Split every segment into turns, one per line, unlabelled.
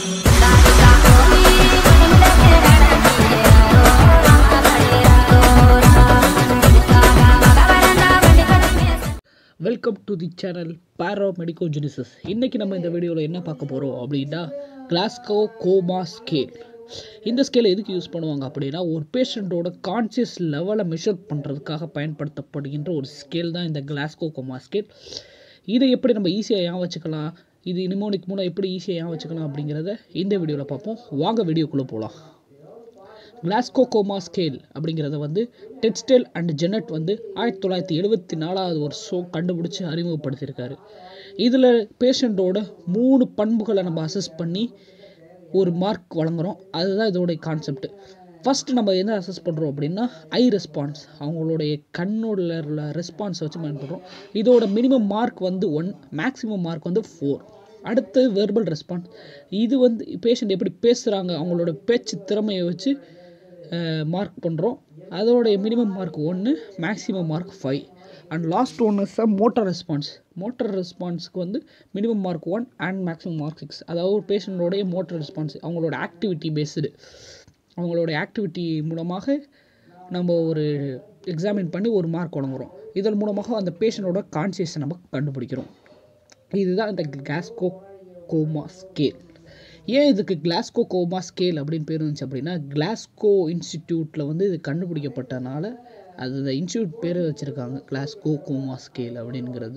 welcome to the channel Pharo Medico Genesis இன்றைக்கி நம்ம இந்த வீடியோவில் என்ன பார்க்க போகிறோம் அப்படின்னா கிளாஸ்கோ கோமா ஸ்கேல் இந்த ஸ்கேலை எதுக்கு யூஸ் பண்ணுவாங்க அப்படின்னா ஒரு பேஷண்ட்டோட கான்சியஸ் லெவலை மெஷர் பண்ணுறதுக்காக பயன்படுத்தப்படுகின்ற ஒரு ஸ்கேல் தான் இந்த கிளாஸ்கோ கோமா ஸ்கேல் இதை எப்படி நம்ம ஈஸியாக ஏன் வச்சுக்கலாம் இது நிமோனிக் மூலம் எப்படி ஈஸியாக ஏன் வச்சுக்கலாம் அப்படிங்கிறத இந்த வீடியோவில் பார்ப்போம் வாங்க வீடியோக்குள்ளே போகலாம் கிளாஸ்கோ கோமா ஸ்கேல் அப்படிங்கிறத வந்து டெக்ஸ்டைல் அண்ட் ஜெனட் வந்து ஆயிரத்தி தொள்ளாயிரத்தி எழுபத்தி நாலாவது வருஷம் கண்டுபிடிச்சி அறிமுகப்படுத்தியிருக்காரு இதில் பேஷண்ட்டோட மூணு பண்புகளை நம்ம அசஸ் பண்ணி ஒரு மார்க் வழங்குறோம் அதுதான் இதோடைய கான்செப்ட் ஃபஸ்ட்டு நம்ம என்ன அசஸ் பண்ணுறோம் அப்படின்னா ஐ ரெஸ்பான்ஸ் அவங்களுடைய கண்ணோட உள்ள ரெஸ்பான்ஸை வச்சு பயன்படுறோம் இதோட மினிமம் மார்க் வந்து ஒன் மேக்ஸிமம் மார்க் வந்து ஃபோர் அடுத்து வெர்பல் ரெஸ்பான்ஸ் இது வந்து பேஷண்ட் எப்படி பேசுகிறாங்க அவங்களோட பேச்சு திறமையை வச்சு மார்க் பண்ணுறோம் அதோடைய மினிமம் மார்க் ஒன்று maximum mark five and last one is a motor response motor ரெஸ்பான்ஸ்க்கு வந்து minimum mark one and maximum mark six அதாவது ஒரு பேஷண்ட்டோடைய மோட்டர் ரெஸ்பான்ஸ் அவங்களோட ஆக்டிவிட்டி பேஸ்டு அவங்களோட ஆக்டிவிட்டி மூலமாக நம்ம ஒரு எக்ஸாமின் பண்ணி ஒரு மார்க் வழங்குறோம் இதன் மூலமாக அந்த பேஷண்ட்டோட கான்சியஸை நம்ம கண்டுபிடிக்கிறோம் இதுதான் இந்த கிளாஸ்கோ கோமா ஸ்கேல் ஏன் இதுக்கு கிளாஸ்கோ கோமா ஸ்கேல் அப்படின்னு பேர் இருந்துச்சு அப்படின்னா கிளாஸ்கோ இன்ஸ்டிடியூட்டில் வந்து இது கண்டுபிடிக்கப்பட்டனால அது இந்த இன்ஸ்டியூட் பேர் வச்சுருக்காங்க கிளாஸ்கோ கோமா ஸ்கேல் அப்படிங்கிறது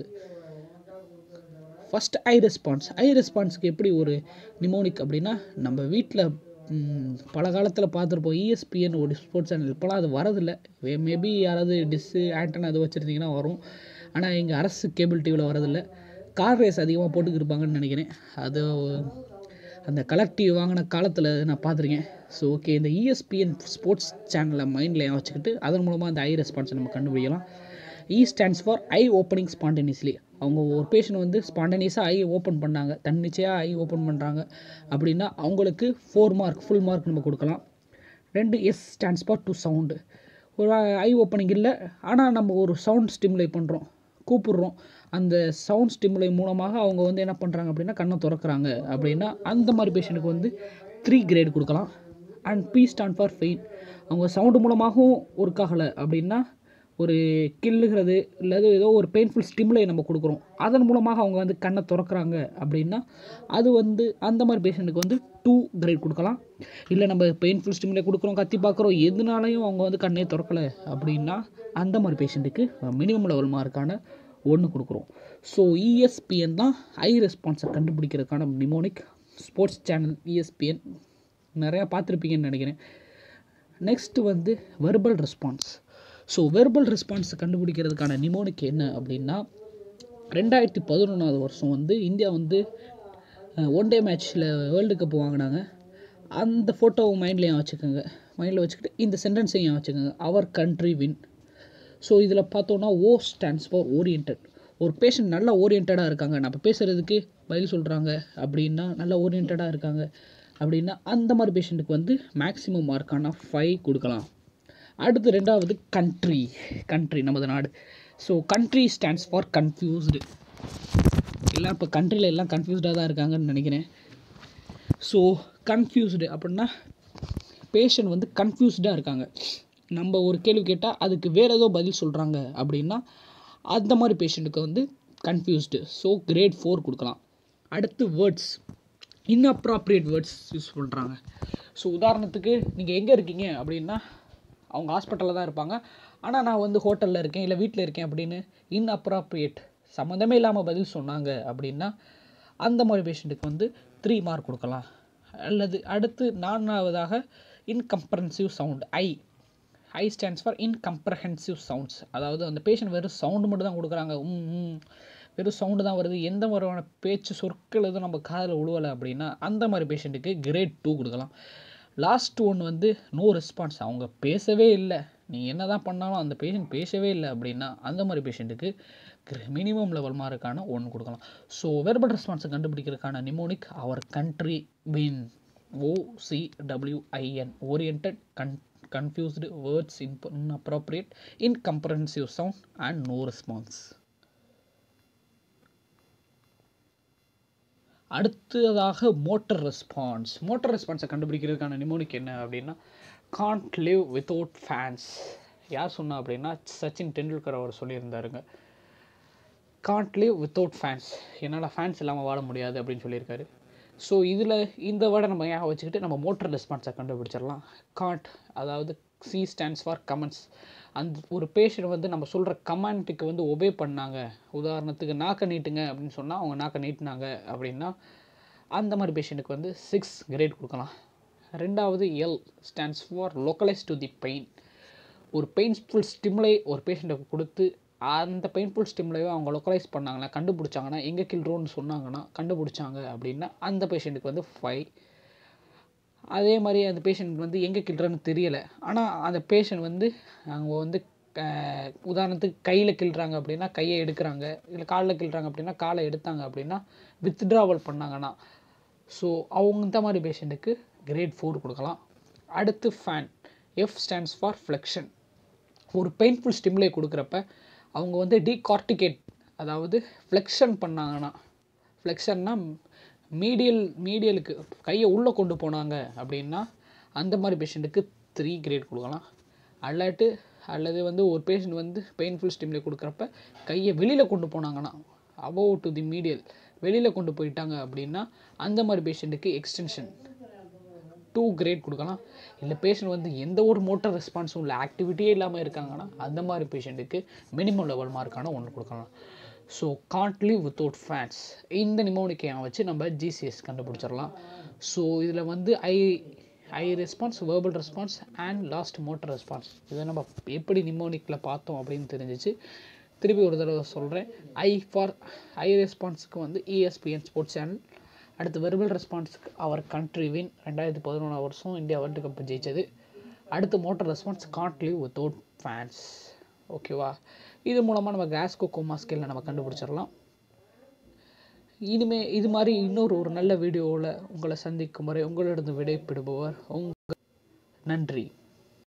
ஃபஸ்ட் ஐ ரெஸ்பான்ஸ் ஐ ரெஸ்பான்ஸுக்கு எப்படி ஒரு நிமோனிக் அப்படின்னா நம்ம வீட்டில் பல காலத்தில் பார்த்துருப்போம் இஎஸ்பிஎன் ஒரு ஸ்போர்ட்ஸ் சேனல் இப்போலாம் அது வரதில்லை மேபி யாராவது டிஸ்ஸு ஆண்டன் அது வச்சுருந்தீங்கன்னா வரும் ஆனால் எங்கள் அரசு கேபிள் டிவியில் வரதில்லை கார் ரேஸ் அதிகமாக போட்டுக்கிருப்பாங்கன்னு நினைக்கிறேன் அது அந்த கலர் டிவி வாங்கின காலத்தில் நான் பார்த்துருக்கேன் ஸோ ஓகே இந்த இஎஸ்பிஎன் ஸ்போர்ட்ஸ் சேனலை மைண்டில் வச்சுக்கிட்டு அதன் மூலமாக அந்த ஐ ரெஸ்பான்ஸை நம்ம கண்டுபிடிக்கலாம் E stands for eye opening spontaneously அவங்க ஒரு பேஷண்ட் வந்து ஸ்பான்டேனியஸாக ஐ ஓப்பன் பண்ணாங்க தன்னிச்சையாக ஐ ஓப்பன் பண்ணுறாங்க அப்படின்னா அவங்களுக்கு ஃபோர் மார்க் ஃபுல் மார்க் நம்ம கொடுக்கலாம் ரெண்டு S stands for to sound ஒரு ஐ ஓப்பனிங் இல்லை ஆனால் நம்ம ஒரு சவுண்ட் ஸ்டிமுலை பண்ணுறோம் கூப்பிடுறோம் அந்த சவுண்ட் ஸ்டிமுலை மூலமாக அவங்க வந்து என்ன பண்ணுறாங்க அப்படின்னா கண்ணை திறக்கிறாங்க அப்படின்னா அந்த மாதிரி பேஷண்ட்டுக்கு வந்து த்ரீ கிரேட் கொடுக்கலாம் and P stand for pain அவங்க சவுண்டு மூலமாகவும் ஒர்க் ஆகலை அப்படின்னா ஒரு கில்லுகிறது இல்லை ஏதோ ஒரு பெயின்ஃபுல் ஸ்டிமுலை நம்ம கொடுக்குறோம் அதன் மூலமாக அவங்க வந்து கண்ணை திறக்கிறாங்க அப்படின்னா அது வந்து அந்த மாதிரி பேஷண்ட்டுக்கு வந்து டூ கிரேட் கொடுக்கலாம் இல்லை நம்ம பெயின்ஃபுல் ஸ்டிமுலை கொடுக்குறோம் கத்தி பார்க்குறோம் எதுனாலையும் அவங்க வந்து கண்ணே திறக்கலை அப்படின்னா அந்த மாதிரி பேஷண்ட்டுக்கு மினிமம் லெவல் மார்க்கான ஒன்று கொடுக்குறோம் ஸோ இஎஸ்பிஎன் தான் ஐ ரெஸ்பான்ஸை கண்டுபிடிக்கிறதுக்கான நிமோனிக் ஸ்போர்ட்ஸ் சேனல் இஎஸ்பிஎன் நிறையா பார்த்துருப்பீங்கன்னு நினைக்கிறேன் நெக்ஸ்ட்டு வந்து வெர்பல் ரெஸ்பான்ஸ் ஸோ வெர்பல் ரெஸ்பான்ஸை கண்டுபிடிக்கிறதுக்கான நிமோனிக் என்ன அப்படின்னா ரெண்டாயிரத்தி பதினொன்றாவது வருஷம் வந்து இந்தியா வந்து ஒன் டே மேட்ச்சில் வேர்ல்டு கப் வாங்கினாங்க அந்த ஃபோட்டோவை மைண்ட்லேயும் வச்சுக்கோங்க மைண்டில் வச்சுக்கிட்டு இந்த சென்டென்ஸையும் வச்சுக்கோங்க அவர் கண்ட்ரி வின் ஸோ இதில் பார்த்தோன்னா ஓ ஸ்டாண்ட்ஸ் ஃபார் ஓரியன்ட் ஒரு பேஷண்ட் நல்லா ஓரியன்டாக இருக்காங்க நம்ம பேசுகிறதுக்கு பதில் சொல்கிறாங்க அப்படின்னா நல்லா ஓரியன்டாக இருக்காங்க அப்படின்னா அந்த மாதிரி பேஷண்ட்டுக்கு வந்து மேக்ஸிமம் மார்க்கான ஃபைவ் கொடுக்கலாம் அடுத்து ரெண்டாவது கண்ட்ரி கண்ட்ரி நமது நாடு so country stands for confused எல்லாம் இப்போ கண்ட்ரியில் எல்லாம் கன்ஃபியூஸ்டாக தான் இருக்காங்கன்னு நினைக்கிறேன் ஸோ கன்ஃபியூஸ்டு அப்படின்னா பேஷண்ட் வந்து கன்ஃபியூஸ்டாக இருக்காங்க நம்ம ஒரு கேள்வி கேட்டால் அதுக்கு வேறு ஏதோ பதில் சொல்கிறாங்க அப்படின்னா அந்த மாதிரி பேஷண்ட்டுக்கு வந்து கன்ஃபியூஸ்டு ஸோ கிரேட் ஃபோர் கொடுக்கலாம் அடுத்து வேர்ட்ஸ் இன்அப்ராப்ரியேட் வேர்ட்ஸ் யூஸ் பண்ணுறாங்க ஸோ உதாரணத்துக்கு நீங்கள் எங்கே இருக்கீங்க அப்படின்னா அவங்க ஹாஸ்பிட்டலில் தான் இருப்பாங்க ஆனால் நான் வந்து ஹோட்டலில் இருக்கேன் இல்லை வீட்டில் இருக்கேன் அப்படின்னு இன்அப்ராப்ரியேட் சம்மந்தமே இல்லாமல் பதில் சொன்னாங்க அப்படின்னா அந்த மாதிரி பேஷண்ட்டுக்கு வந்து த்ரீ மார்க் கொடுக்கலாம் அல்லது அடுத்து நான்காவதாக incomprehensive sound I I stands for incomprehensive sounds அதாவது அந்த பேஷண்ட் வெறும் சவுண்டு மட்டும் தான் கொடுக்குறாங்க ம் வெறும் சவுண்டு தான் வருது எந்த மாதிரியான பேச்சு சொற்கள் எதுவும் நம்ம காதில் உழுவலை அப்படின்னா அந்த மாதிரி பேஷண்ட்டுக்கு கிரேட் டூ கொடுக்கலாம் லாஸ்ட் ஒன் வந்து நோ ரெஸ்பான்ஸ் அவங்க பேசவே இல்லை நீங்கள் என்ன தான் பண்ணாலும் அந்த பேஷண்ட் பேசவே இல்லை அப்படின்னா அந்த மாதிரி பேஷண்ட்டுக்கு மினிமம் லெவல் மார்க்கான ஒன்று கொடுக்கலாம் ஸோ வெர்பல் ரெஸ்பான்ஸை கண்டுபிடிக்கிறதுக்கான mnemonic our country win OCWIN orient con confused words in inappropriate incomprehensive sound and no response அடுத்ததாக மோட்டர் ரெஸ்பான்ஸ் மோட்டர் ரெஸ்பான்ஸை கண்டுபிடிக்கிறதுக்கான நிமோனிக் என்ன அப்படின்னா காண்ட் லிவ் வித்தவுட் ஃபேன்ஸ் யார் சொன்னா அப்படின்னா சச்சின் டெண்டுல்கர் அவர் சொல்லியிருந்தாருங்க காண்ட் லிவ் வித்தவுட் ஃபேன்ஸ் என்னால் ஃபேன்ஸ் இல்லாமல் வாழ முடியாது அப்படின்னு சொல்லியிருக்காரு ஸோ இதில் இந்த வேர்டை நம்ம ஏன் வச்சுக்கிட்டு நம்ம மோட்டர் ரெஸ்பான்ஸை கண்டுபிடிச்சிடலாம் காண்ட் அதாவது சி ஸ்டாண்ட்ஸ் ஃபார் கமெண்ட்ஸ் அந்த ஒரு பேஷண்ட் வந்து நம்ம சொல்கிற கமெண்ட்டுக்கு வந்து ஒபே பண்ணாங்க உதாரணத்துக்கு நாக்க நீட்டுங்க அப்படின்னு சொன்னால் அவங்க நாக்க நீட்டினாங்க அப்படின்னா அந்த மாதிரி பேஷண்ட்டுக்கு வந்து சிக்ஸ் கிரேட் கொடுக்கலாம் ரெண்டாவது L stands for localise to the pain ஒரு பெயின்ஃபுல் ஸ்டிமுலை ஒரு பேஷண்ட்டுக்கு கொடுத்து அந்த பெயின்ஃபுல் ஸ்டிமுலைவை அவங்க லொக்கலைஸ் பண்ணாங்கன்னா கண்டுபிடிச்சாங்கன்னா எங்கே கில்றோன்னு சொன்னாங்கன்னா கண்டுபிடிச்சாங்க அப்படின்னா அந்த பேஷண்ட்டுக்கு வந்து ஃபைவ் அதே மாதிரி அந்த பேஷண்ட் வந்து எங்கே கில்றன்னு தெரியலை ஆனால் அந்த பேஷண்ட் வந்து அவங்க வந்து அஹ், உதாரணத்துக்கு கையில் கிள்றாங்க அப்படின்னா கையை எடுக்கிறாங்க இல்லை காலில் கிள்றாங்க அப்படின்னா காலை எடுத்தாங்க அப்படின்னா வித்ட்ராவல் பண்ணாங்கன்னா ஸோ அவங்க இந்த மாதிரி பேஷண்ட்டுக்கு கிரேட் ஃபோர் கொடுக்கலாம் அடுத்து fan F stands for flexion ஒரு பெயின்ஃபுல் ஸ்டிமுலை கொடுக்குறப்ப அவங்க வந்து டீகார்டிகேட் அதாவது ஃப்ளெக்ஷன் பண்ணாங்கன்னா ஃப்ளெக்ஷன்னா மீடியல் மீடியலுக்கு கையை உள்ளே கொண்டு போனாங்க அப்படின்னா அந்த மாதிரி பேஷண்ட்டுக்கு த்ரீ கிரேட் கொடுக்கலாம் அல்லாட்டு அல்லது வந்து ஒரு பேஷண்ட் வந்து பெயின்ஃபுல் ஸ்டிமுலை கொடுக்குறப்ப கையை வெளியில் கொண்டு போனாங்கன்னா அபோவ் டு தி மீடியல் வெளியில் கொண்டு போயிட்டாங்க அப்படின்னா அந்த மாதிரி பேஷண்ட்டுக்கு எக்ஸ்டென்ஷன் டூ கிரேட் கொடுக்கலாம் இல்லை பேஷண்ட் வந்து எந்த ஒரு மோட்டர் ரெஸ்பான்ஸும் இல்லை ஆக்டிவிட்டியே இல்லாமல் இருக்காங்கன்னா அந்த மாதிரி பேஷண்ட்டுக்கு மினிமம் லெவல் மார்க்கான ஒன்று கொடுக்கலாம் so can't live without fans இந்த நிமோனிக்கையை வச்சு நம்ம ஜிசிஎஸ் கண்டுபிடிச்சிடலாம் ஸோ இதில் வந்து eye eye response verbal response and last motor response இதை நம்ம எப்படி நிமோனிக்கில் பார்த்தோம் அப்படின்னு தெரிஞ்சிச்சு திருப்பி ஒரு தடவை சொல்கிறேன் ஐ ஃபார் ஐ ரெஸ்பான்ஸுக்கு வந்து இஎஸ்பிஎன் ஸ்போர்ட்ஸ் சேனல் அடுத்து வெர்பல் ரெஸ்பான்ஸுக்கு அவர் கண்ட்ரி வின் ரெண்டாயிரத்தி பதினொன்றாம் வருஷம் இந்தியா வேர்ல்டு கப் ஜெயிச்சது அடுத்து motor response can't leave without fans ஓகேவா இது மூலமாக நம்ம கிராஸ்கோ கோமா ஸ்கேலில் நம்ம கண்டுபிடிச்சிடலாம் இனிமே இது மாதிரி இன்னொரு ஒரு நல்ல வீடியோவில் உங்களை சந்திக்கும் வரை உங்களிடம் விடைபெறுபவர் உங்கள் நன்றி